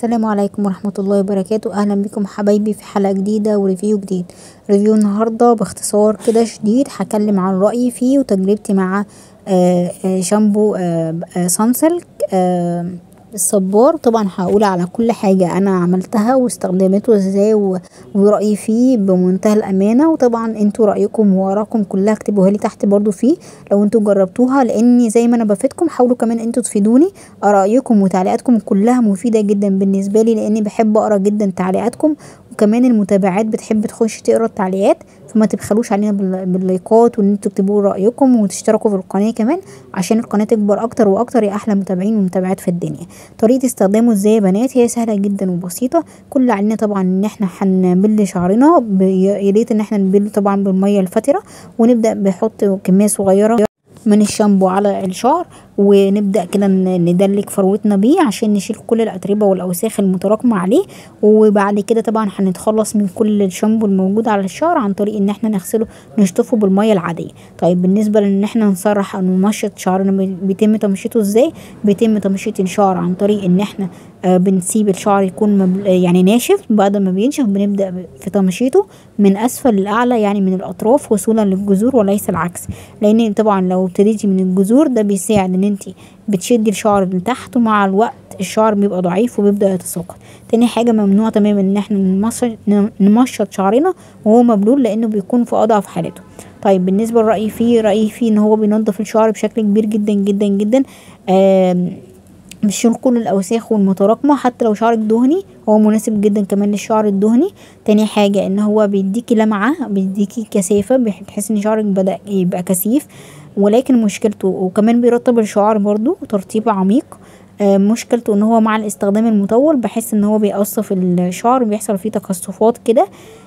السلام عليكم ورحمة الله وبركاته اهلا بكم حبايبي في حلقة جديدة وريفيو جديد ريفيو النهاردة باختصار كده شديد هكلم عن رأيي فيه وتجربتي مع آه، آه، شامبو آه، آه، سانسلك آه، الصبار طبعا هقول على كل حاجة انا عملتها واستخدمته ازاي و- ورأيي فيه بمنتهى الامانة وطبعا انتوا رأيكم وارائكم كلها اكتبوها لي تحت برضو فيه لو انتوا جربتوها لاني زي ما انا بفيدكم حاولوا كمان انتوا تفيدوني ارائكم وتعليقاتكم كلها مفيده جدا بالنسبه لي لاني بحب اقرا جدا تعليقاتكم وكمان المتابعات بتحب تخش تقرا التعليقات فما تبخلوش علينا بال- باللايكات وان انتوا تكتبوا رايكم وتشتركوا في القناه كمان عشان القناه تكبر اكتر واكتر يا احلى متابعين ومتابعات في الدنيا طريقه استخدامه ازاي يا بنات هي سهله جدا وبسيطه كل اللي علينا طبعا ان احنا هنبل شعرنا ب- يا ريت ان احنا نبله طبعا بالميه الفتره ونبدا بحط كميه صغيره من الشامبو على الشعر ونبدا كده ن- ندلك فروتنا بيه عشان نشيل كل الاتربه والاوساخ المتراكمه عليه وبعد كده طبعا هنتخلص من كل الشامبو الموجود على الشعر عن طريق ان احنا نغسله نشطفه بالميه العاديه طيب بالنسبه لان احنا نسرح او نمشط شعرنا بي- بيتم تمشيطه ازاي بيتم تمشيط الشعر عن طريق ان احنا آه بنسيب الشعر يكون مبل... يعني ناشف بعد ما بينشف بنبدا ب- في تمشيطه من اسفل لاعلى يعني من الاطراف وصولا للجذور وليس العكس لان طبعا لو ابتديتي من الجذور ده بيساعد ان انت بتشدي الشعر لتحت ومع الوقت الشعر بيبقى ضعيف وبيبدا يتساقط تاني حاجه ممنوع تماما ان احنا نمشط نمشط شعرنا وهو مبلول لانه بيكون في اضعف حالته طيب بالنسبه لرايي فيه رايي فيه ان هو بينظف الشعر بشكل كبير جدا جدا جدا آم، بيشيل كل الاوساخ والمتراكمه حتى لو شعرك دهني هو مناسب جدا كمان للشعر الدهني تاني حاجه ان هو بيديكي لمعه بيديكي كثافه بح- بحيث ان شعرك بدا يبقى كثيف ولكن مشكلته وكمان بيرطب الشعر برضو ترطيب عميق آه، مشكلته ان هو مع الاستخدام المطول بحس ان هو بيقصف الشعر بيحصل فيه تقصفات كده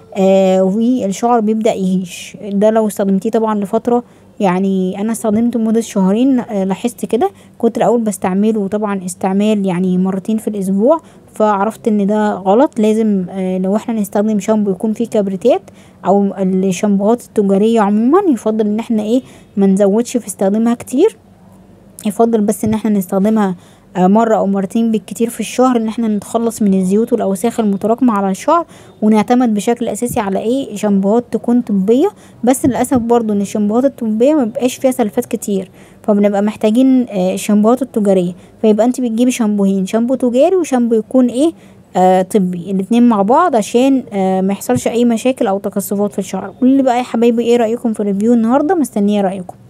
آه والشعر بيبدأ يهيش ده لو استخدمتيه طبعا لفترة يعني انا استخدمته لمدة شهرين آه لاحظت كده كنت الاول بستعمله طبعا استعمال يعني مرتين في الاسبوع فعرفت ان ده غلط لازم آه لو احنا نستخدم شامبو يكون فيه كبريتات او الشامبوهات التجارية عموما يفضل ان احنا ايه ما نزودش في استخدامها كتير يفضل بس ان احنا نستخدمها آه، مرة او مرتين بالكتير في الشهر ان احنا نتخلص من الزيوت والاوساخ المتراكمة على الشعر ونعتمد بشكل اساسي على ايه شامبوهات تكون طبية بس للاسف برضو ان الشامبوهات الطبية ما بيبقاش فيها سلفات كتير فبنبقى محتاجين آه، الشامبوهات التجارية فيبقى انت بتجيبي شامبوهين شامبو تجاري وشامبو يكون ايه آه طبي الاتنين مع بعض عشان آه ما يحصلش اي مشاكل او تقصفات في الشعر قولي بقى يا حبايبي ايه رايكم في الريفيو النهارده مستنيه رايكم